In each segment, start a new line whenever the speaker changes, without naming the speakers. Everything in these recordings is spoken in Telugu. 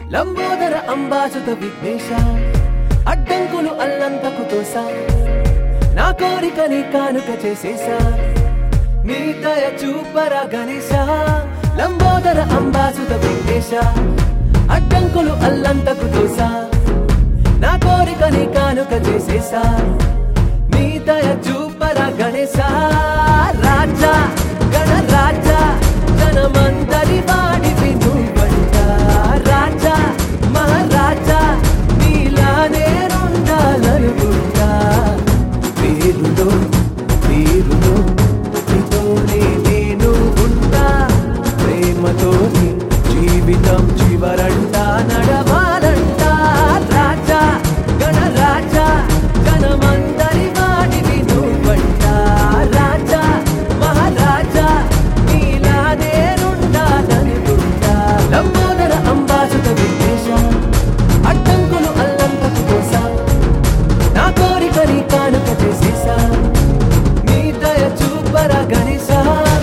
లంబోదర అంబాసుత విఘ్నేశ అడ్డంకులు అల్లంతకు తోసా నా కోరికని కానుక చేసేసా నీ దయ చూపరా గణేశ లంబోదర అంబాసుత విఘ్నేశ అడ్డంకులు అల్లంతకు తోసా నా కోరికని కానుక చేసేసా నీ దయ చూపరా గణేశ రాజా గణ రాజా జనమందరి వాడివి నువ్వంట రాజా మహారాజా నీలా నేనుండాలనుకుంటా పేరులో తీరులో నీతోనే నేను ఉంటా ప్రేమతోనే జీవితం చివరంట నడవాలంట రాజా గణ రాజా జనమందరి వాడివి నువ్వంట రాజా మహారాజా నీలా నేనుండాలనుకుంటా లంబోదర అంబాసుత విద్వేష అడ్డంకులు అల్లంతకు కోసా నా కోరికని కానుక చేసేసా నీ దయ చూపరా గణేశా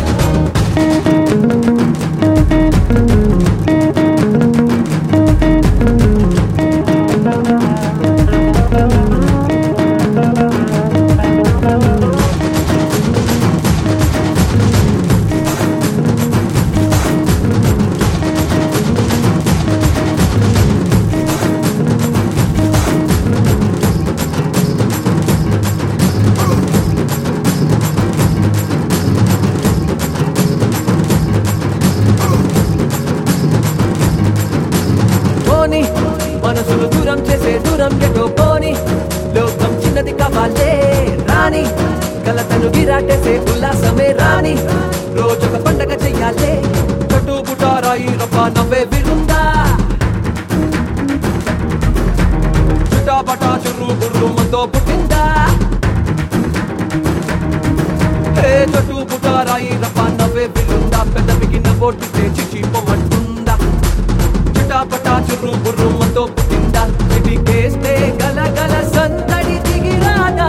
పోని మనసులు దూరం చేసే దూరం ఎటో పోని లోకం చిన్నది కావాలే రాని కలతను విరాటేసే ఉల్లాసమే రాని రోజొక పండగ చెయ్యాలే చుట్టూ పుటారాయి రప్ప నవ్వే విరుందా చుట్టాపటా చుర్రు బుర్రు మనతో పుట్టిందా హే చుట్టూ పుటారాయి రప్ప నవ్వే విరుందా పెద్ద బిగిన ఓటితే చిచి పొమ్మంటుందా చిటాపటా చుర్రు బుర్రు మనతో పుట్టిందా చిటికేస్తే గల గల సందడి దిగిరాదా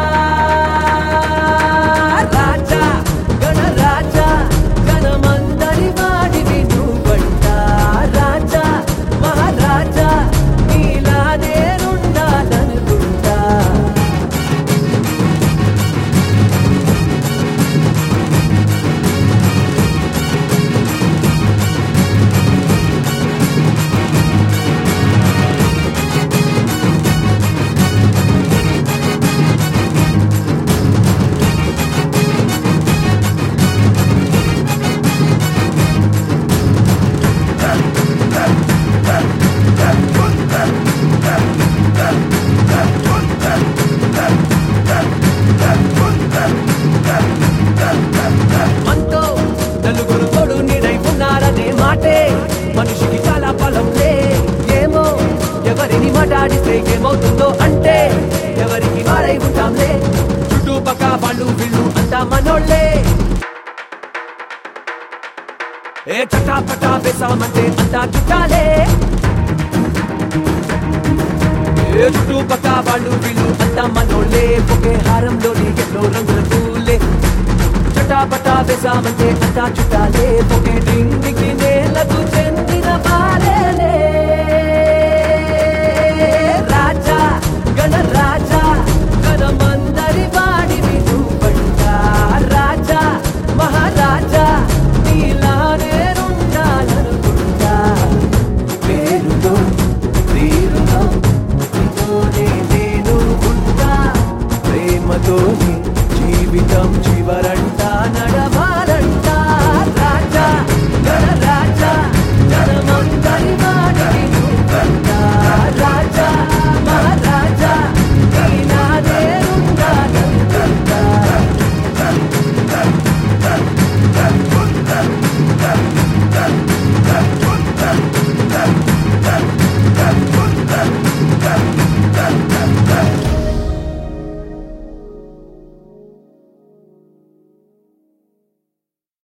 రాజా గణ రాజా గణమందరి వాడివి నువ్వంట రాజా మహారాజా నీలా నేనుండాలనుకుంటా మనతో నలుగురు తోడు నీడై ఉన్నారనే మాటే మనిషికి చాలా బలంలే ఏమో ఎవరిని మాట్లాడిస్తే ఏమవుతుందో అంటే ఎవరికి వారై ఉంటాంలే చుట్టుపక్క వాళ్ళు వీళ్ళు అంతా మనోళ్ళే ఏ చటాపటా వేసామంటే అంతా చుట్టాలే ఏ చుట్టుపక్క వాళ్ళు వీళ్ళు అంతా మనోళ్ళే ఒకే హారంలోని ఎన్నో రంగుల పూలే చటాపటా వేసామంటే అంతా చుట్టాలే ఒకే